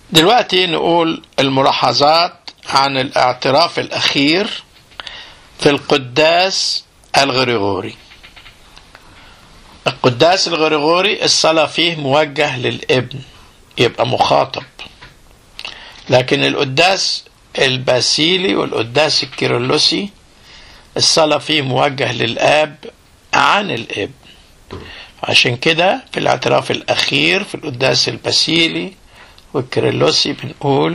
دلوقتي نقول الملاحظات عن الاعتراف الأخير في القداس الغريغوري القداس الغريغوري الصلاة فيه موجه للابن يبقى مخاطب لكن القداس الباسيلي والقداس الكيرلسي الصلاة فيه موجه للآب عن الابن عشان كده في الاعتراف الأخير في القداس الباسيلي والكيرلسي بنقول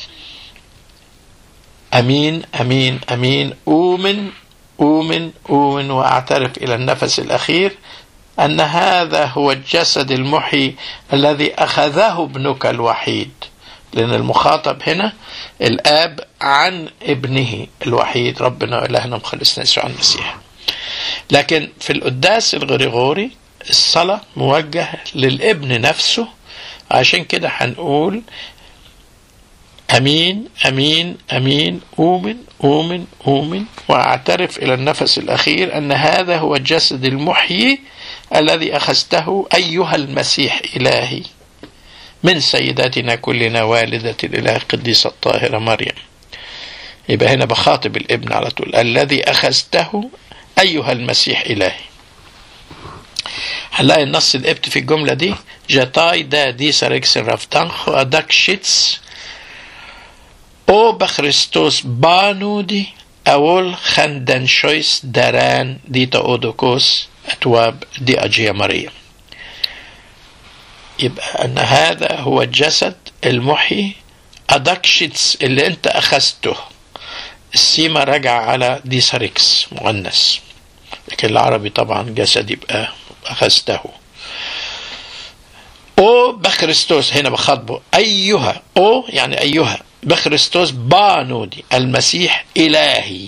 أمين أمين أمين أؤمن أؤمن أؤمن وأعترف إلى النفس الأخير أن هذا هو الجسد المحيي الذي أخذه ابنك الوحيد لأن المخاطب هنا الآب عن ابنه الوحيد ربنا إلهنا مخلصنا يسوع المسيح لكن في القداس الغريغوري الصلاة موجه للابن نفسه عشان كده هنقول أمين أمين أمين أؤمن أؤمن أؤمن وأعترف إلى النفس الأخير أن هذا هو الجسد المحيي الذي أخذته أيها المسيح إلهي من سيداتنا كلنا والدة الإله القديسة الطاهرة مريم يبقى هنا بخاطب الابن على طول الذي أخذته أيها المسيح إلهي هنلاقي النص الابت في الجملة دي جتاي دا دي ساركسن رافتانخ وأداك شيتس او بخريستوس بانودي أول خندن شويس داران دي تأودوكوس أتواب دي أجيا مريم يبقى أن هذا هو الجسد المحيي أدكشيتس اللي أنت أخذته السيما راجع على دي ساركس مؤنث لكن العربي طبعا جسد يبقى أخذته أو بخريستوس هنا بخاطبه أيها أو يعني أيها بخريستوس بانودي المسيح إلهي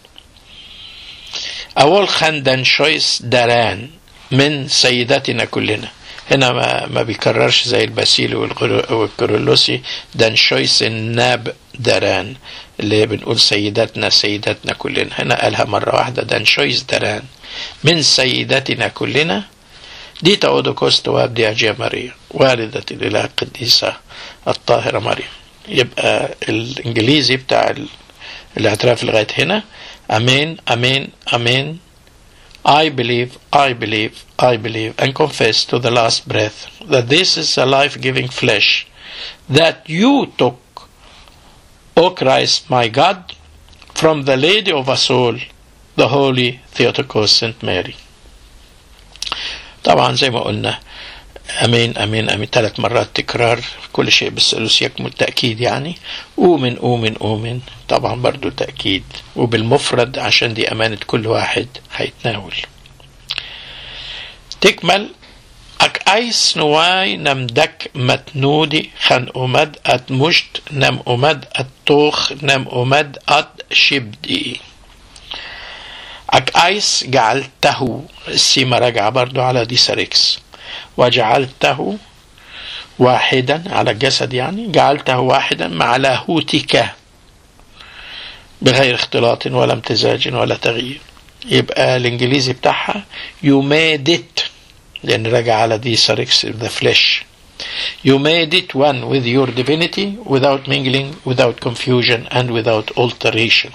أول خندن شويس داران من سيداتنا كلنا هنا ما, ما بيكررش زي الباسيلي والكورولوسي دان شويس الناب داران اللي بنقول سيداتنا سيداتنا كلنا هنا قالها مرة واحدة دان شويس داران من سيداتنا كلنا دي تأودوكوست وابدي أجيا ماريا والدة الإله القديسة الطاهرة مريم يبقى الإنجليزي بتاع الاعتراف لغاية هنا أمين أمين أمين I believe, I believe, I believe, and confess to the last breath that this is a life giving flesh that you took, O Christ my God, from the Lady of us all, the Holy Theotokos St. Mary. طبعا زي ما قلنا امين امين امين ثلاث مرات تكرار كل شيء بالثالوث يكمل تاكيد يعني اومن اومن اومن طبعا برضو تاكيد وبالمفرد عشان دي امانه كل واحد هيتناول تكمل اك ايس نواي نمدك متنودي خن امد ات مشت نم امد ات توخ نم امد ات شبدي اك ايس جعلته السيما راجعه برضو على دي ساركس وجعلته واحدا على الجسد يعني جعلته واحدا مع لاهوتك بغير اختلاط ولا امتزاج ولا تغيير يبقى الانجليزي بتاعها you made it لان راجع على دي ساركس the flesh you made it one with your divinity without mingling without confusion and without alteration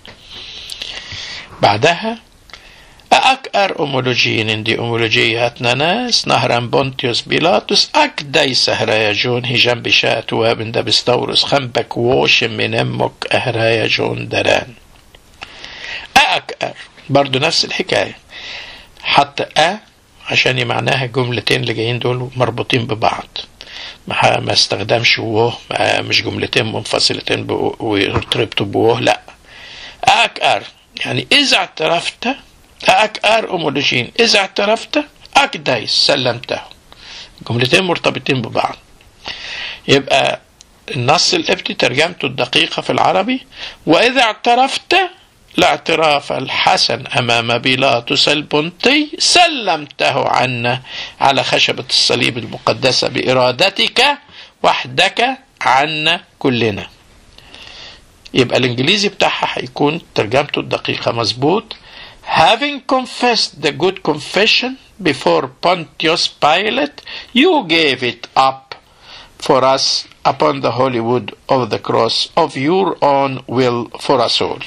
بعدها أك أر أمولوجين دي أمولوجياتنا ناس نهران بونتيوس بيلاطس أك داي سهرايا جون هجان بشاء توابن دا بستورس خنبك ووشم من أمك أهرايا جون دران أك أر برضو نفس الحكاية حتى أ عشان معناها الجملتين اللي جايين دول مربوطين ببعض ما ما استخدمش ووه مش جملتين منفصلتين ويرتبطوا بوه لا أك أر يعني إذا اعترفت أك أر أمولوجين إذا اعترفت أك دايس سلمته جملتين مرتبطين ببعض يبقى النص القبطي ترجمته الدقيقة في العربي وإذا اعترفت الاعتراف الحسن أمام بيلاطس البنطي سلمته عنا على خشبة الصليب المقدسة بإرادتك وحدك عنا كلنا يبقى الإنجليزي بتاعها هيكون ترجمته الدقيقة مظبوط having confessed the good confession before Pontius Pilate, you gave it up for us upon the holy wood of the cross of your own will for us all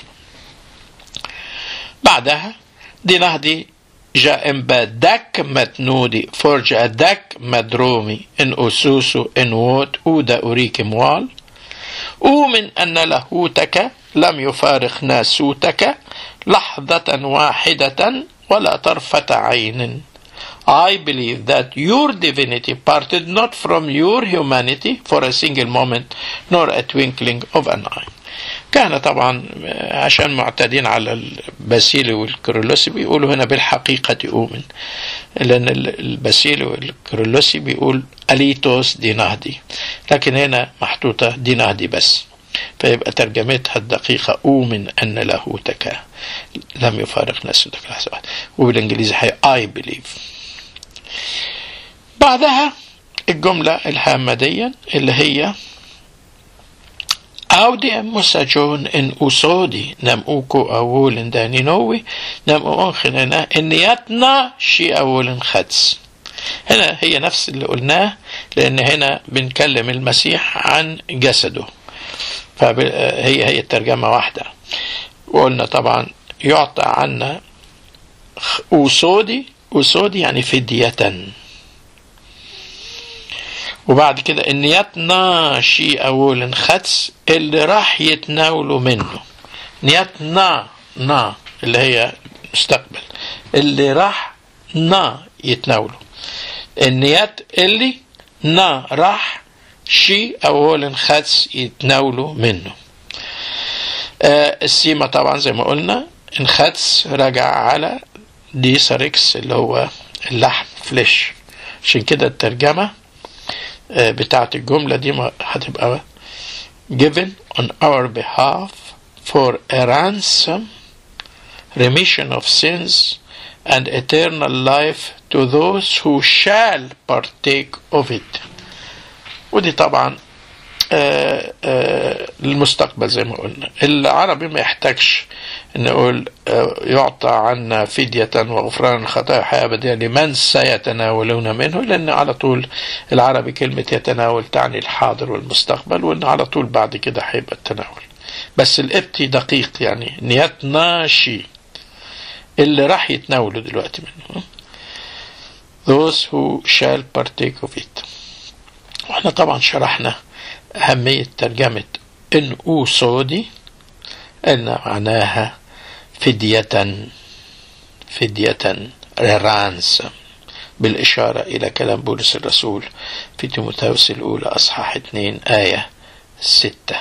بعدها دي نهدي جاء دك متنودي فرج دك مدرومي إن أسوسو إن ووت أودا أريك موال أؤمن أن لاهوتك لم يفارق ناسوتك لحظة واحدة ولا طرفة عين I believe that your divinity parted not from your humanity for a single moment nor a twinkling of an eye كان طبعا عشان معتادين على الباسيلي والكرولوسي بيقولوا هنا بالحقيقة أؤمن لأن الباسيلي والكرولوسي بيقول أليتوس دي نهدي لكن هنا محطوطة دي نهدي بس فيبقى ترجمتها الدقيقة أؤمن أن لاهوتك لم يفارق نسوتك لحظة واحدة وبالإنجليزي هي I believe بعدها الجملة الهامة دي اللي هي Audimus agion in usodi nam uko awolin دانينوي nam أنخننا إنياتنا شي أولن خدس هنا هي نفس اللي قلناه لأن هنا بنكلم المسيح عن جسده فهي هي الترجمة واحدة وقلنا طبعا يعطى عنا أوسودي أوسودي يعني فدية وبعد كده ان يتنا شي اول خدس اللي راح يتناولوا منه نيتنا نا اللي هي مستقبل اللي راح نا يتناولوا النيات اللي نا راح شي اول خدس يتناولوا منه آه السيما طبعا زي ما قلنا انخدس رجع على ديساركس اللي هو اللحم فليش عشان كده الترجمه بتاعت الجملة دي هتبقى given on our behalf for a ransom remission of sins and eternal life to those who shall partake of it ودي طبعا آآ آآ للمستقبل زي ما قلنا العربي ما يحتاجش نقول يعطى عنا فدية وغفران الخطايا حياة أبدية لمن سيتناولون منه لأن على طول العربي كلمة يتناول تعني الحاضر والمستقبل وأن على طول بعد كده هيبقى التناول بس الابتي دقيق يعني نيات ناشي اللي راح يتناولوا دلوقتي منه those who shall partake of it واحنا طبعا شرحنا أهمية ترجمة إن أوصودي إن معناها فدية فدية رانس بالإشارة إلى كلام بولس الرسول في تيموثاوس الأولى أصحاح 2 آية 6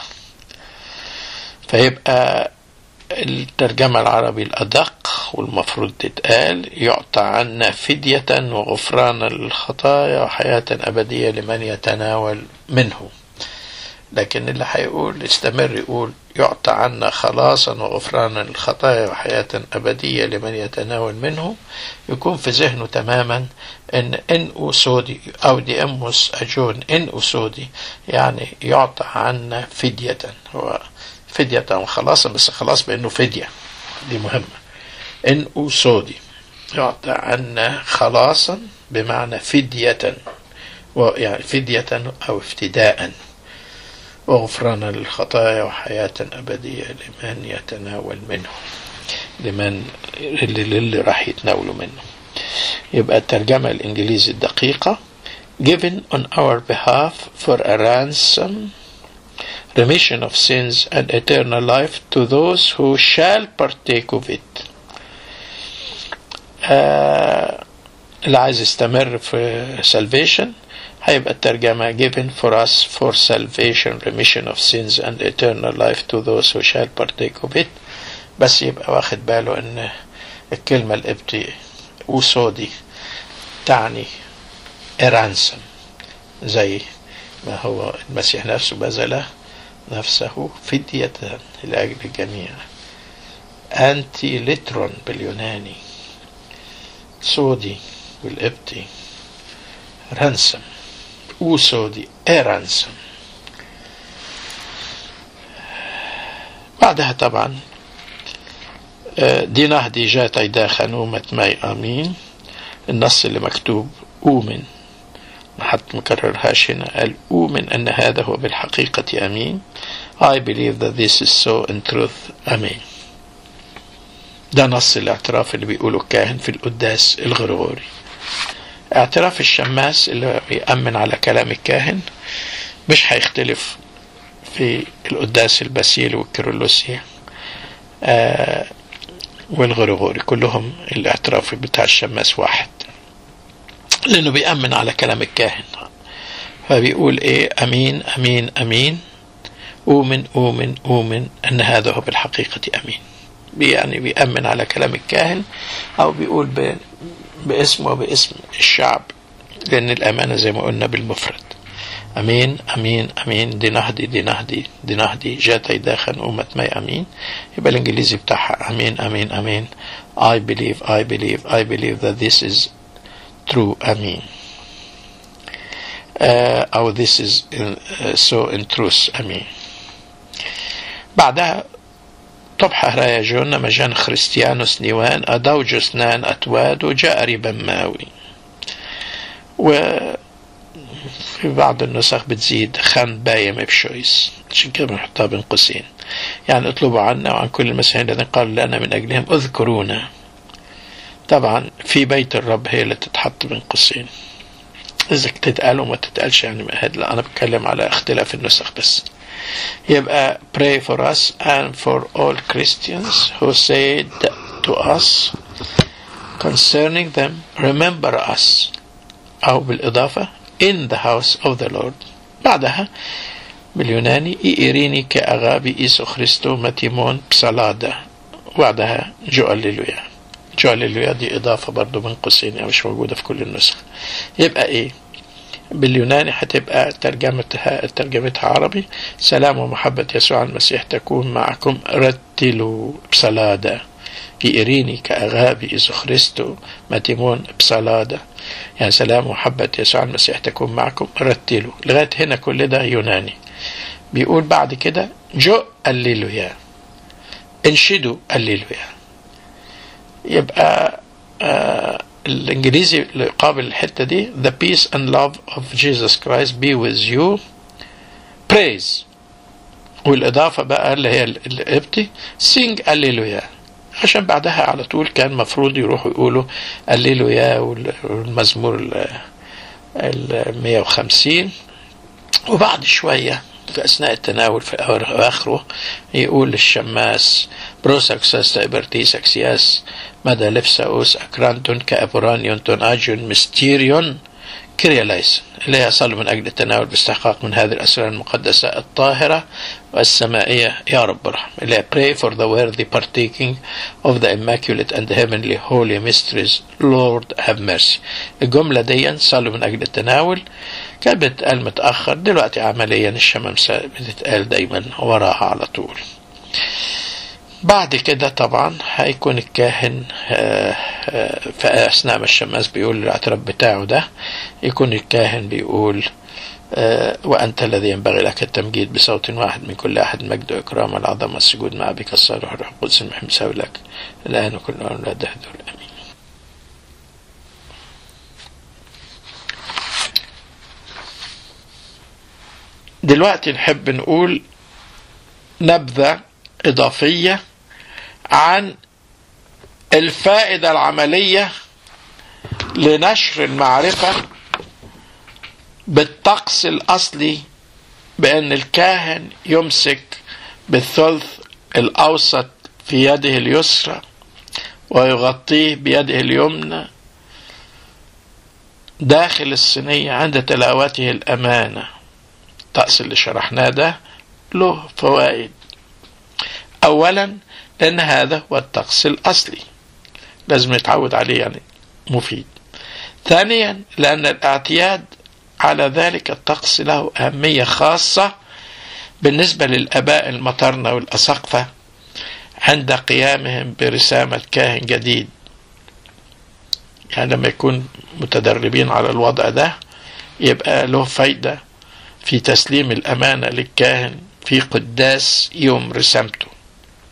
فيبقى الترجمة العربي الأدق والمفروض تتقال يعطى عنا فدية وغفران للخطايا وحياة أبدية لمن يتناول منه لكن اللي هيقول استمر يقول يعطى عنا خلاصا وغفرانا للخطايا وحياة أبدية لمن يتناول منه يكون في ذهنه تماما إن إن أسودي أو دي أموس أجون إن أسودي يعني يعطى عنا فدية هو فدية وخلاصا بس خلاص بأنه فدية دي مهمة إن أسودي يعطى عنا خلاصا بمعنى فدية يعني فدية أو افتداءً وغفرانا للخطايا وحياة أبدية لمن يتناول منه لمن اللي, اللي راح يتناولوا منه يبقى الترجمة الإنجليزي الدقيقة given on our behalf for a ransom remission of sins and eternal life to those who shall partake of it آه اللي عايز يستمر في salvation هيبقى الترجمة given for us for salvation remission of sins and eternal life to those who shall partake of it بس يبقى واخد باله ان الكلمة الابتي وصودي تعني ransom زي ما هو المسيح نفسه بذل نفسه فدية لأجل الجميع أنتي لترون باليوناني صودي بالقبطي رانسم وسودي رانسم بعدها طبعا دي نهدي جات داخل نومة ماي أمين النص اللي مكتوب أؤمن حتى مكررهاش هنا قال أؤمن أن هذا هو بالحقيقة أمين I believe that this is so in truth أمين ده نص الاعتراف اللي بيقوله الكاهن في القداس الغرغوري اعتراف الشماس اللي بيأمن على كلام الكاهن مش هيختلف في القداس الباسيل والكيرلسي آه والغرغوري كلهم الاعتراف بتاع الشماس واحد لأنه بيأمن على كلام الكاهن فبيقول إيه أمين أمين أمين أؤمن أؤمن أؤمن أن هذا هو بالحقيقة أمين يعني بيأمن على كلام الكاهن أو بيقول باسمه وباسم الشعب لأن الأمانة زي ما قلنا بالمفرد أمين أمين أمين دي نهدي دي نهدي دي نهدي جاتي داخل أمة ماي أمين يبقى الإنجليزي بتاعها أمين أمين أمين I believe I believe I believe that this is true أمين uh, أو this is in, uh, so in truth أمين بعدها طبح هرايجون مجان خريستيانوس نيوان أدوجس نان أتواد وجاء ريبا ماوي و في بعض النسخ بتزيد خان بايم بشويس عشان كده بنحطها بين قوسين يعني اطلبوا عنا وعن كل المسيحيين الذين قالوا لنا من أجلهم اذكرونا طبعا في بيت الرب هي اللي تتحط بين قوسين إذا تتقال وما تتقالش يعني لا أنا بتكلم على اختلاف النسخ بس يبقى pray for us and for all Christians who said to us concerning them remember us أو بالإضافة in the house of the Lord بعدها باليوناني إيريني كأغابي إيسو خريستو ماتيمون بسلادا بعدها جو الليلويا جو الليلويا دي إضافة برضو من قوسين يعني مش موجودة في كل النسخ يبقى إيه باليوناني هتبقى ترجمتها ترجمتها عربي سلام ومحبة يسوع المسيح تكون معكم رتلوا بسلادا إيريني كأغابي إيسو خريستو ماتيمون بسلادا يعني سلام ومحبة يسوع المسيح تكون معكم رتلوا لغاية هنا كل ده يوناني بيقول بعد كده جو الليلويا انشدوا الليلويا يبقى آه الانجليزي قابل الحته دي the peace and love of Jesus Christ be with you praise والاضافه بقى اللي هي الابتي sing الليلويا عشان بعدها على طول كان مفروض يروحوا يقولوا الليلويا والمزمور ال 150 وبعد شويه في أثناء التناول في آخره يقول للشماس بروسك ساستا إبرتيسك سياس مدى لفساوس أكرانتون كأبورانيون تون أجون مستيريون كريالايس اللي يصل من أجل التناول باستحقاق من هذه الأسرار المقدسة الطاهرة والسمائية يا رب ارحم اللي pray for the worthy partaking of the immaculate and heavenly holy mysteries Lord have mercy الجملة دي صلوا من أجل التناول كانت بتتقال متأخر دلوقتي عمليا الشمامسة بتتقال دايما وراها على طول بعد كده طبعا هيكون الكاهن في أثناء ما الشماس بيقول الاعتراف بتاعه ده يكون الكاهن بيقول وأنت الذي ينبغي لك التمجيد بصوت واحد من كل أحد مجد وإكرام العظمة السجود مع بك الصالح الروح القدس المحب سوي لك الآن وكل أولاد دهدور أمين دلوقتي نحب نقول نبذة إضافية عن الفائدة العملية لنشر المعرفة بالطقس الأصلي بأن الكاهن يمسك بالثلث الأوسط في يده اليسرى ويغطيه بيده اليمنى داخل الصينية عند تلاوته الأمانة الطقس اللي شرحناه ده له فوائد أولا لأن هذا هو الطقس الأصلي لازم نتعود عليه يعني مفيد ثانيا لأن الاعتياد على ذلك الطقس له أهمية خاصة بالنسبة للآباء المطرنة والأساقفة عند قيامهم برسامة كاهن جديد يعني لما يكون متدربين على الوضع ده يبقى له فايدة في تسليم الأمانة للكاهن في قداس يوم رسامته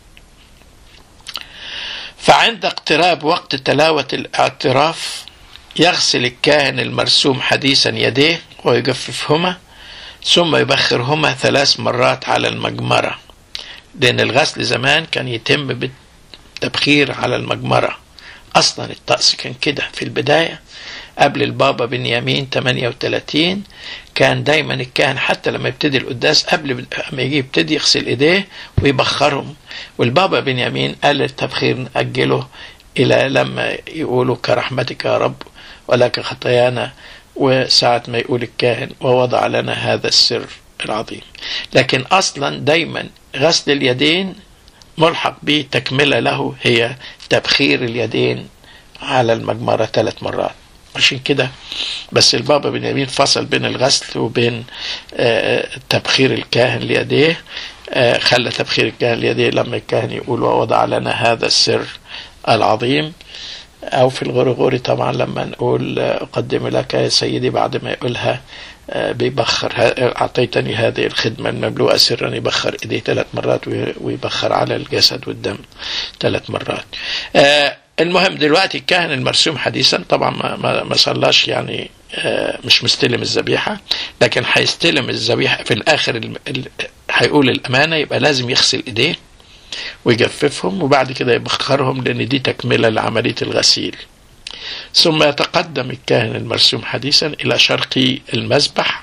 فعند اقتراب وقت تلاوة الاعتراف يغسل الكاهن المرسوم حديثا يديه ويجففهما ثم يبخرهما ثلاث مرات على المجمرة لأن الغسل زمان كان يتم بالتبخير على المجمرة أصلا الطقس كان كده في البداية قبل البابا بنيامين 38 كان دايما الكاهن حتى لما يبتدي القداس قبل ما يجي يبتدي يغسل ايديه ويبخرهم والبابا بنيامين قال التبخير نأجله إلى لما يقولوا كرحمتك يا رب ولك خطايانا وساعة ما يقول الكاهن ووضع لنا هذا السر العظيم لكن أصلا دايما غسل اليدين ملحق به تكملة له هي تبخير اليدين على المجمرة ثلاث مرات عشان كده بس البابا بنيامين فصل بين الغسل وبين تبخير الكاهن ليديه خلى تبخير الكاهن ليديه لما الكاهن يقول ووضع لنا هذا السر العظيم أو في الغرغوري طبعا لما نقول أقدم لك يا سيدي بعد ما يقولها بيبخر أعطيتني هذه الخدمة المملوءة سرا يبخر إيديه ثلاث مرات ويبخر على الجسد والدم ثلاث مرات المهم دلوقتي الكاهن المرسوم حديثا طبعا ما, ما, ما صلاش يعني مش مستلم الذبيحة لكن هيستلم الذبيحة في الآخر هيقول الأمانة يبقى لازم يغسل إيديه ويجففهم وبعد كده يبخرهم لأن دي تكملة لعملية الغسيل ثم يتقدم الكاهن المرسوم حديثا إلى شرق المذبح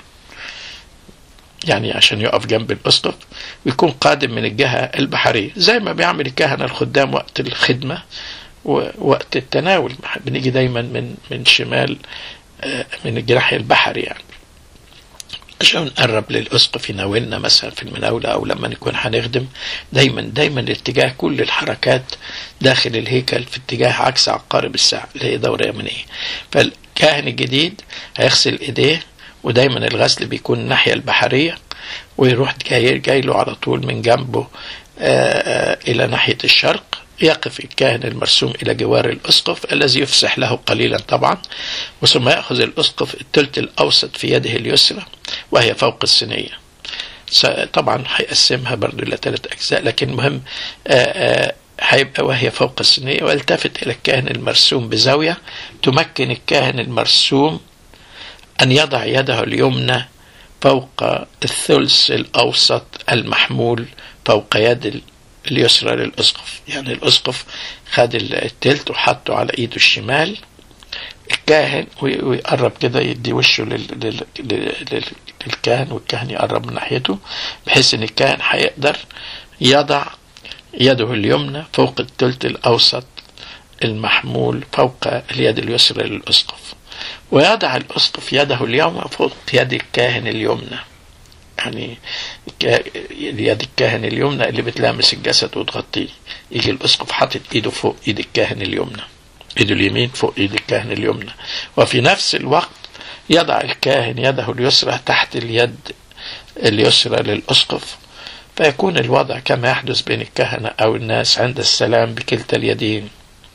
يعني عشان يقف جنب الأسقف ويكون قادم من الجهة البحرية زي ما بيعمل الكهنة الخدام وقت الخدمة ووقت التناول بنيجي دايما من من شمال من الجناح البحري يعني عشان نقرب للأسقف يناولنا مثلا في المناولة أو لما نكون هنخدم دايما دايما الاتجاه كل الحركات داخل الهيكل في اتجاه عكس عقارب الساعة اللي هي دورة يمنية فالكاهن الجديد هيغسل ايديه ودايما الغسل بيكون الناحية البحرية ويروح جاي, جاي له على طول من جنبه آآ إلى ناحية الشرق يقف الكاهن المرسوم إلى جوار الأسقف الذي يفسح له قليلا طبعا وثم يأخذ الأسقف الثلث الأوسط في يده اليسرى وهي فوق الصينية طبعا هيقسمها برضو إلى ثلاث أجزاء لكن مهم هيبقى وهي فوق الصينية والتفت إلى الكاهن المرسوم بزاوية تمكن الكاهن المرسوم أن يضع يده اليمنى فوق الثلث الأوسط المحمول فوق يد اليسرى للأسقف يعني الأسقف خد التلت وحطه على إيده الشمال الكاهن ويقرب كده يدي وشه لل... لل... للكاهن والكاهن يقرب من ناحيته بحيث ان الكاهن هيقدر يضع يده اليمنى فوق التلت الأوسط المحمول فوق اليد اليسرى للأسقف ويضع الأسقف يده اليمنى فوق يد الكاهن اليمنى يعني يد الكاهن اليمنى اللي بتلامس الجسد وتغطيه يجي الاسقف حاطط ايده فوق ايد الكاهن اليمنى ايده اليمين فوق ايد الكاهن اليمنى وفي نفس الوقت يضع الكاهن يده اليسرى تحت اليد اليسرى للاسقف فيكون الوضع كما يحدث بين الكهنة أو الناس عند السلام بكلتا اليدين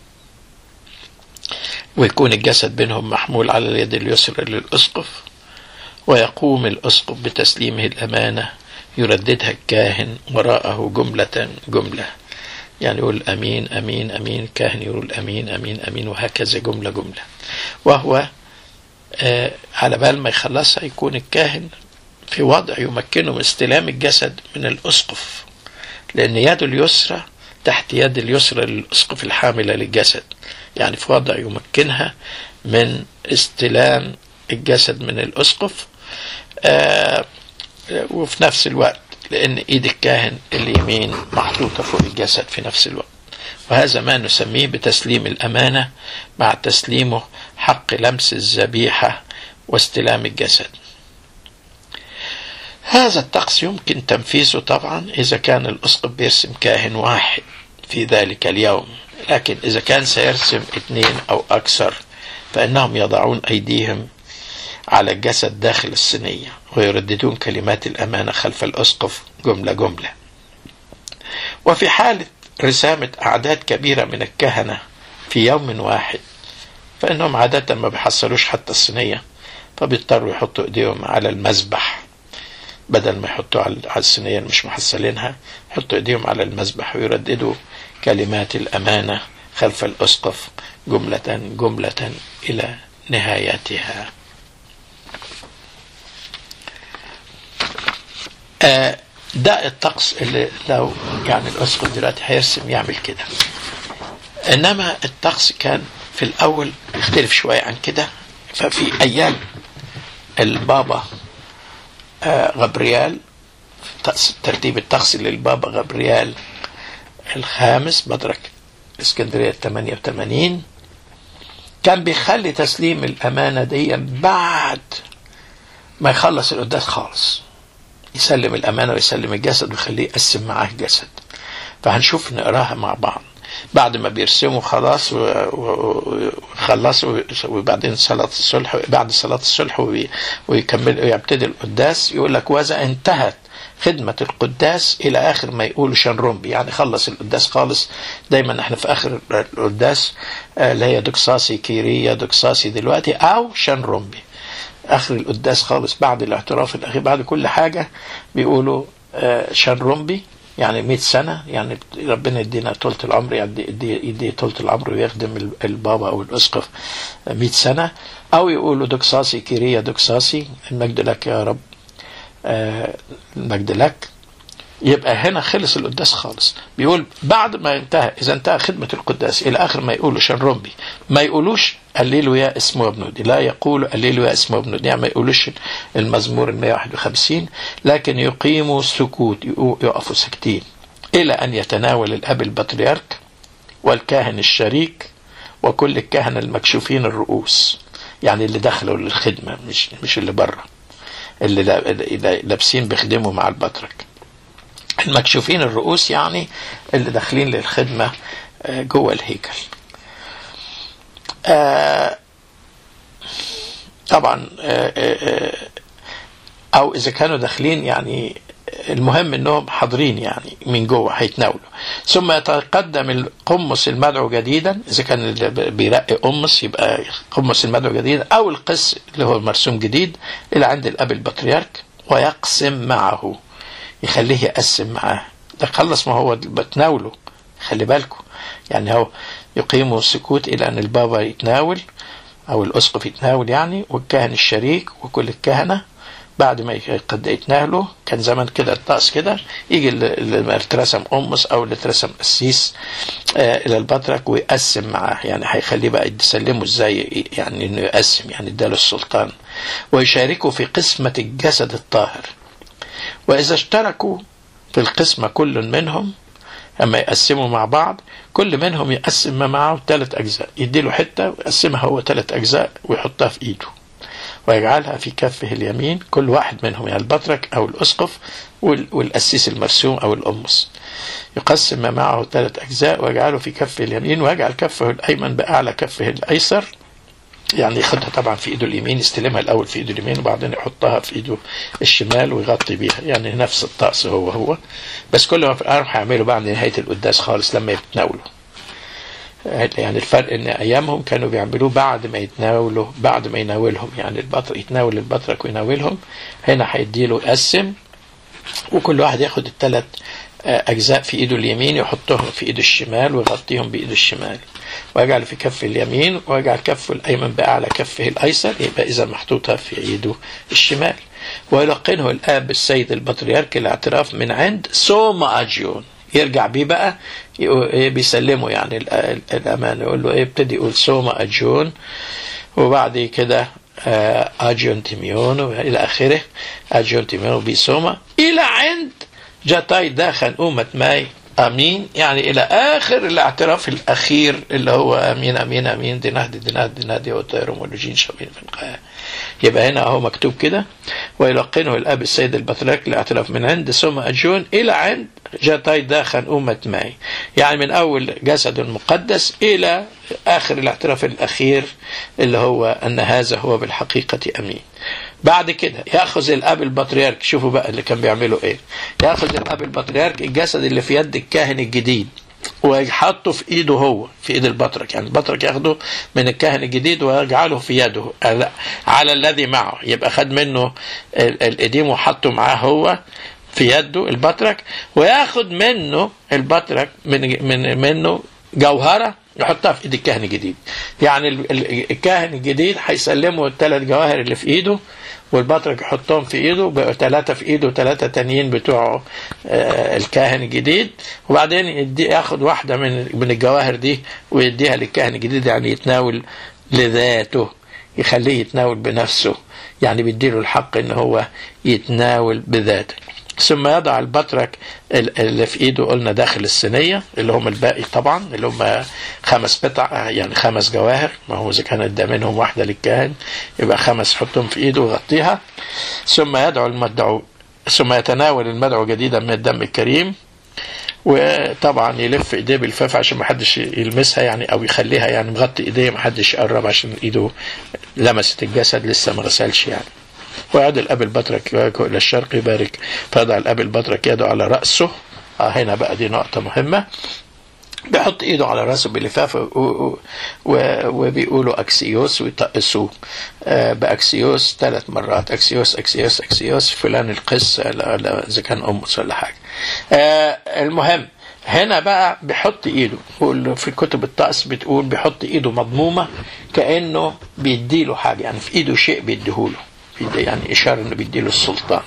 ويكون الجسد بينهم محمول على اليد اليسرى للأسقف ويقوم الأسقف بتسليمه الأمانة يرددها الكاهن وراءه جملة جملة يعني يقول أمين أمين أمين كاهن يقول أمين أمين أمين وهكذا جملة جملة وهو آه على بال ما يخلصها يكون الكاهن في وضع يمكنه من استلام الجسد من الأسقف لأن يده اليسرى تحت يد اليسرى للأسقف الحاملة للجسد يعني في وضع يمكنها من استلام الجسد من الأسقف آه وفي نفس الوقت لأن إيد الكاهن اليمين محطوطة فوق الجسد في نفس الوقت وهذا ما نسميه بتسليم الأمانة مع تسليمه حق لمس الذبيحة واستلام الجسد هذا الطقس يمكن تنفيذه طبعا إذا كان الأسقف بيرسم كاهن واحد في ذلك اليوم لكن إذا كان سيرسم اثنين أو أكثر فإنهم يضعون أيديهم على الجسد داخل الصينية ويرددون كلمات الأمانة خلف الأسقف جملة جملة وفي حالة رسامة أعداد كبيرة من الكهنة في يوم واحد فإنهم عادة ما بيحصلوش حتى الصينية فبيضطروا يحطوا إيديهم على المذبح بدل ما يحطوا على الصينية مش محصلينها يحطوا إيديهم على المذبح ويرددوا كلمات الأمانة خلف الأسقف جملة جملة إلى نهايتها آه ده الطقس اللي لو يعني الاسقف دلوقتي هيرسم يعمل كده انما الطقس كان في الاول يختلف شويه عن كده ففي ايام البابا آه غبريال ترتيب الطقس للبابا غبريال الخامس مدرك اسكندريه 88 كان بيخلي تسليم الامانه دي بعد ما يخلص القداس خالص يسلم الامانه ويسلم الجسد ويخليه يقسم معاه الجسد فهنشوف نقراها مع بعض بعد ما بيرسموا خلاص وخلصوا وبعدين صلاة الصلح بعد صلاة الصلح ويكمل ويبتدي القداس يقول لك وإذا انتهت خدمة القداس إلى آخر ما يقولوا شنرومبي يعني خلص القداس خالص دايما احنا في آخر القداس اللي هي دكساسي كيرية دكساسي دلوقتي أو شنرومبي آخر القداس خالص بعد الاعتراف الأخير بعد كل حاجة بيقولوا شنرومبي يعني 100 سنة يعني ربنا يدينا طولة العمر يدي, يدي, يدي طولة العمر ويخدم البابا أو الأسقف 100 سنة أو يقولوا دكساسي كيريا دكساسي المجد لك يا رب آه المجد لك يبقى هنا خلص القداس خالص بيقول بعد ما انتهى اذا انتهى خدمه القداس الى اخر ما يقولوا شنرمبي ما يقولوش قللوا يا اسمه ابنودي لا يقولوا قللوا يا اسمه ابنودي يعني ما يقولوش المزمور ال 151 لكن يقيموا سكوت يقفوا ساكتين الى ان يتناول الاب البطريرك والكاهن الشريك وكل الكهنه المكشوفين الرؤوس يعني اللي دخلوا للخدمه مش مش اللي بره اللي لابسين بيخدموا مع البطرك المكشوفين الرؤوس يعني اللي داخلين للخدمة جوه الهيكل طبعا او اذا كانوا داخلين يعني المهم انهم حاضرين يعني من جوه هيتناولوا ثم يتقدم القمص المدعو جديدا اذا كان اللي بيرقي قمص يبقى قمص المدعو جديدا او القس اللي هو مرسوم جديد الى عند الاب البطريرك ويقسم معه يخليه يقسم معاه ده خلص ما هو بتناوله خلي بالكم يعني هو يقيموا السكوت الى ان البابا يتناول او الاسقف يتناول يعني والكاهن الشريك وكل الكهنه بعد ما قد يتناولوا كان زمان كده الطقس كده يجي اللي اترسم قمص او اللي اترسم قسيس آه الى البطرك ويقسم معاه يعني هيخليه بقى يسلمه ازاي يعني انه يقسم يعني اداله السلطان ويشاركوا في قسمه الجسد الطاهر وإذا اشتركوا في القسمة كل منهم أما يقسموا مع بعض كل منهم يقسم ما معه ثلاث أجزاء يديله حتة ويقسمها هو ثلاث أجزاء ويحطها في إيده ويجعلها في كفه اليمين كل واحد منهم يعني البطرك أو الأسقف والقسيس المرسوم أو الأمس يقسم ما معه ثلاث أجزاء ويجعله في كفه اليمين ويجعل كفه الأيمن بأعلى كفه الأيسر يعني ياخدها طبعا في ايده اليمين يستلمها الاول في ايده اليمين وبعدين يحطها في ايده الشمال ويغطي بيها يعني نفس الطقس هو هو بس كل ما في الارض هيعملوا بعد نهايه القداس خالص لما يتناولوا يعني الفرق ان ايامهم كانوا بيعملوه بعد ما يتناولوا بعد ما يناولهم يعني البطر يتناول البطرك ويناولهم هنا هيديله يقسم وكل واحد ياخد الثلاث أجزاء في إيده اليمين يحطهم في إيده الشمال ويغطيهم بإيده الشمال ويجعل في كف اليمين ويجعل كفه الأيمن بأعلى كفه الأيسر يبقى إذا محطوطة في إيده الشمال ويلقنه الآب السيد البطريرك الاعتراف من عند سوما أجيون يرجع بيه بقى بيسلمه يعني الأمانة يقول له إيه ابتدي يقول سوما أجيون وبعد كده أجيون تيميون إلى آخره أجيون تيميون بيسوما إلى عند جاتاي داخل أمة ماي أمين يعني إلى آخر الاعتراف الأخير اللي هو أمين أمين أمين دي نهدي دي نهدي نهدي وطير مولوجين شبين في القاية يبقى هنا أهو مكتوب كده ويلقنه الأب السيد البطريرك الاعتراف من عند ثم أجون إلى عند جاتاي داخل أمة ماي يعني من أول جسد مقدس إلى آخر الاعتراف الأخير اللي هو أن هذا هو بالحقيقة أمين بعد كده ياخذ الاب البطريرك شوفوا بقى اللي كان بيعملوا ايه ياخذ الاب البطريرك الجسد اللي في يد الكاهن الجديد ويحطه في ايده هو في ايد البطرك يعني البطرك ياخده من الكاهن الجديد ويجعله في يده على الذي معه يبقى خد منه القديم وحطه معاه هو في يده البطرك وياخد منه البطرك من من منه جوهرة يحطها في ايد الكاهن الجديد يعني ال- ال- الكاهن الجديد هيسلمه الثلاث جواهر اللي في ايده والبطرك يحطهم في ايده بقوا ثلاثة في ايده وثلاثة تانيين بتوع آه، الكاهن الجديد وبعدين يدي ياخد واحدة من من الجواهر دي ويديها للكاهن الجديد يعني يتناول لذاته يخليه يتناول بنفسه يعني بيديله الحق ان هو يتناول بذاته ثم يضع البطرك ال- اللي في ايده قلنا داخل الصينيه اللي هم الباقي طبعا اللي هم خمس قطع يعني خمس جواهر ما هو اذا كانت ده منهم واحده للكاهن يبقى خمس يحطهم في ايده ويغطيها ثم يدعو المدعو ثم يتناول المدعو جديدا من الدم الكريم وطبعا يلف ايديه بالفاف عشان ما حدش يلمسها يعني او يخليها يعني مغطي ايديه ما حدش يقرب عشان ايده لمست الجسد لسه ما غسلش يعني ويعود الاب البطرك الى الشرق يبارك فيضع الاب البطرك يده على راسه آه هنا بقى دي نقطه مهمه بيحط ايده على راسه بلفافه و- و- و- وبيقولوا اكسيوس ويطقسوه آه، باكسيوس ثلاث مرات اكسيوس اكسيوس اكسيوس فلان القس لا- لا، اذا كان امس ولا حاجه آه، المهم هنا بقى بيحط ايده هو في كتب الطقس بتقول بيحط ايده مضمومه كانه بيديله حاجه يعني في ايده شيء بيديهوله في- يعني اشاره انه بيديله السلطان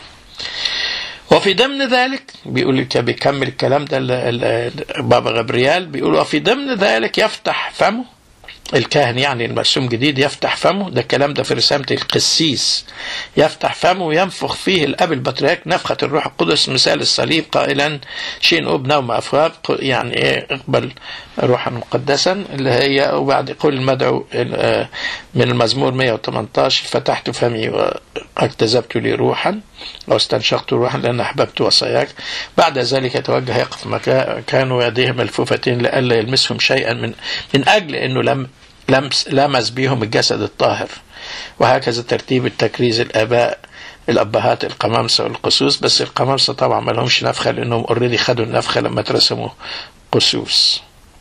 وفي ضمن ذلك بيقول لك بيكمل الكلام ده ال- ال- بابا غبريال بيقول وفي ضمن ذلك يفتح فمه الكاهن يعني المرسوم جديد يفتح فمه ده الكلام ده في رسالة القسيس يفتح فمه وينفخ فيه الأب البطريرك نفخة الروح القدس مثال الصليب قائلا شين أب نوم أفواب يعني إيه اقبل روحا مقدسا اللي هي وبعد يقول المدعو آه، من المزمور 118 فتحت فمي واكتذبت لي روحا أو استنشقت روحا لأن أحببت وصاياك بعد ذلك يتوجه يقف مكان ويديه ملفوفتين لئلا يلمسهم شيئا من من أجل أنه لم لمس لمس بهم الجسد الطاهر وهكذا ترتيب التكريز الآباء الأبهات القمامسة والقسوس بس القمامسة طبعا ما لهمش نفخة لأنهم اوريدي خدوا النفخة لما ترسموا قسوس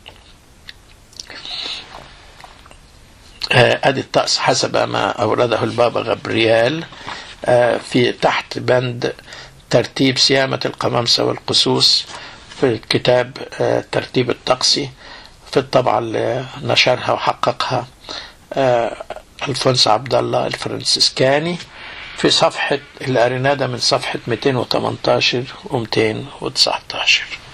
آه، ادي الطقس حسب ما اورده البابا غبريال آه، في تحت بند ترتيب سيامة القمامسة والقسوس في الكتاب آه، الترتيب الطقسي في الطبعة اللي نشرها وحققها آه، الفونس عبد الله الفرنسيسكاني في صفحة الأرينادا من صفحة 218 و 219